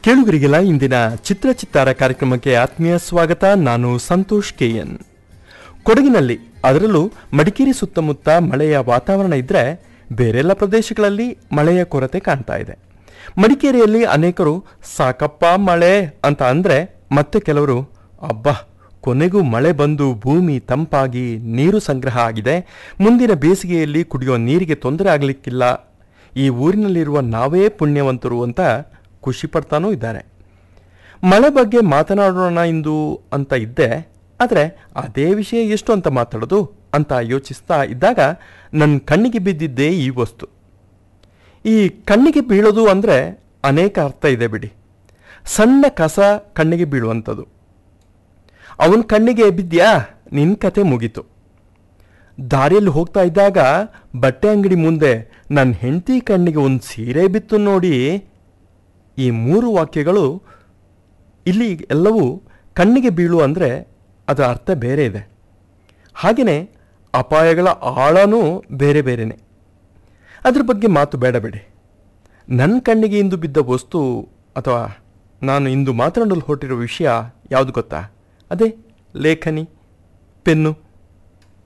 ಕೇಳುಗರಿಗೆಲ್ಲ ಇಂದಿನ ಚಿತ್ರ ಚಿತ್ತಾರ ಕಾರ್ಯಕ್ರಮಕ್ಕೆ ಆತ್ಮೀಯ ಸ್ವಾಗತ ನಾನು ಸಂತೋಷ್ ಕೆಎನ್ ಕೊಡಗಿನಲ್ಲಿ ಅದರಲ್ಲೂ ಮಡಿಕೇರಿ ಸುತ್ತಮುತ್ತ ಮಳೆಯ ವಾತಾವರಣ ಇದ್ರೆ ಬೇರೆಲ್ಲ ಪ್ರದೇಶಗಳಲ್ಲಿ ಮಳೆಯ ಕೊರತೆ ಕಾಣ್ತಾ ಇದೆ ಮಡಿಕೇರಿಯಲ್ಲಿ ಅನೇಕರು ಸಾಕಪ್ಪ ಮಳೆ ಅಂತ ಅಂದ್ರೆ ಮತ್ತೆ ಕೆಲವರು ಅಬ್ಬಾ ಕೊನೆಗೂ ಮಳೆ ಬಂದು ಭೂಮಿ ತಂಪಾಗಿ ನೀರು ಸಂಗ್ರಹ ಆಗಿದೆ ಮುಂದಿನ ಬೇಸಿಗೆಯಲ್ಲಿ ಕುಡಿಯೋ ನೀರಿಗೆ ತೊಂದರೆ ಆಗಲಿಕ್ಕಿಲ್ಲ ಈ ಊರಿನಲ್ಲಿರುವ ನಾವೇ ಪುಣ್ಯವಂತರು ಅಂತ ಖುಷಿ ಪಡ್ತಾನೂ ಇದ್ದಾರೆ ಮಳೆ ಬಗ್ಗೆ ಮಾತನಾಡೋಣ ಇಂದು ಅಂತ ಇದ್ದೆ ಆದರೆ ಅದೇ ವಿಷಯ ಎಷ್ಟು ಅಂತ ಮಾತಾಡೋದು ಅಂತ ಯೋಚಿಸ್ತಾ ಇದ್ದಾಗ ನನ್ನ ಕಣ್ಣಿಗೆ ಬಿದ್ದಿದ್ದೇ ಈ ವಸ್ತು ಈ ಕಣ್ಣಿಗೆ ಬೀಳೋದು ಅಂದರೆ ಅನೇಕ ಅರ್ಥ ಇದೆ ಬಿಡಿ ಸಣ್ಣ ಕಸ ಕಣ್ಣಿಗೆ ಬೀಳುವಂಥದ್ದು ಅವನ ಕಣ್ಣಿಗೆ ಬಿದ್ದ್ಯಾ ನಿನ್ನ ಕತೆ ಮುಗೀತು ದಾರಿಯಲ್ಲಿ ಹೋಗ್ತಾ ಇದ್ದಾಗ ಬಟ್ಟೆ ಅಂಗಡಿ ಮುಂದೆ ನನ್ನ ಹೆಂಡತಿ ಕಣ್ಣಿಗೆ ಒಂದು ಸೀರೆ ಬಿತ್ತು ನೋಡಿ ಈ ಮೂರು ವಾಕ್ಯಗಳು ಇಲ್ಲಿ ಎಲ್ಲವೂ ಕಣ್ಣಿಗೆ ಬೀಳು ಅಂದರೆ ಅದರ ಅರ್ಥ ಬೇರೆ ಇದೆ ಹಾಗೆಯೇ ಅಪಾಯಗಳ ಆಳನೂ ಬೇರೆ ಬೇರೆನೆ ಅದ್ರ ಬಗ್ಗೆ ಮಾತು ಬೇಡ ಬಿಡಿ ನನ್ನ ಕಣ್ಣಿಗೆ ಇಂದು ಬಿದ್ದ ವಸ್ತು ಅಥವಾ ನಾನು ಇಂದು ಮಾತನಾಡಲು ಹೊರಟಿರೋ ವಿಷಯ ಯಾವುದು ಗೊತ್ತಾ ಅದೇ ಲೇಖನಿ ಪೆನ್ನು